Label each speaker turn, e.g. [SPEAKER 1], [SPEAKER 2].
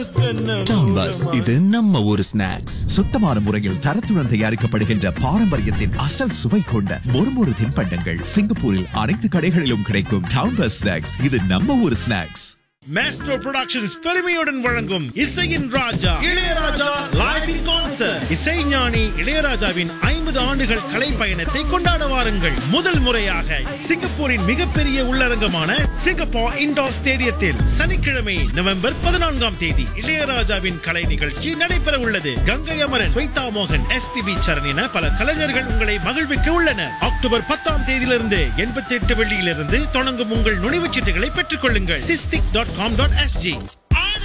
[SPEAKER 1] town bus இது நம்ம ஊர் ஸ்நாக்ஸ்
[SPEAKER 2] சுத்தமான முறையில் தரத்துடன் தயாரிக்கப்படுகின்ற பாரம்பரியத்தின் அசல் சுவை கொண்ட மொறுமொறு தின்பண்டங்கள் சிங்கப்பூரில் அனைத்து கடைகளிலும் கிடைக்கும் டவுன் பஸ் ஸ்நாக்ஸ் இது நம்ம ஊர் ஸ்நாக்ஸ்
[SPEAKER 3] மேஸ்ட்ரோ புரொடக்ஷன்ஸ் பெருமையுடன் வழங்கும் இசையின் ராஜா இளையராஜா லைவ் இன் கான்சர்ட் இசைஞானி இளையராஜாவின் ஐம்பது ஆண்டுகள் கலை பயணத்தை கொண்டாட வாருங்கள் முதல் முறையாக சிங்கப்பூரின் மிகப்பெரிய உள்ளரங்கமான சிங்கப்பூர் இண்டோர் ஸ்டேடியத்தில் சனிக்கிழமை நவம்பர் பதினான்காம் தேதி இளையராஜாவின் கலை நிகழ்ச்சி நடைபெற உள்ளது கங்கை அமரன் ஸ்வைதா மோகன் எஸ்பிபி சரண் என பல கலைஞர்கள் உங்களை மகிழ்விக்க உள்ளனர் அக்டோபர் பத்தாம் தேதியிலிருந்து எண்பத்தி எட்டு வெள்ளியிலிருந்து தொடங்கும் உங்கள் நுழைவுச் சீட்டுகளை பெற்றுக் கொள்ளுங்கள் Sistic dot com dot SG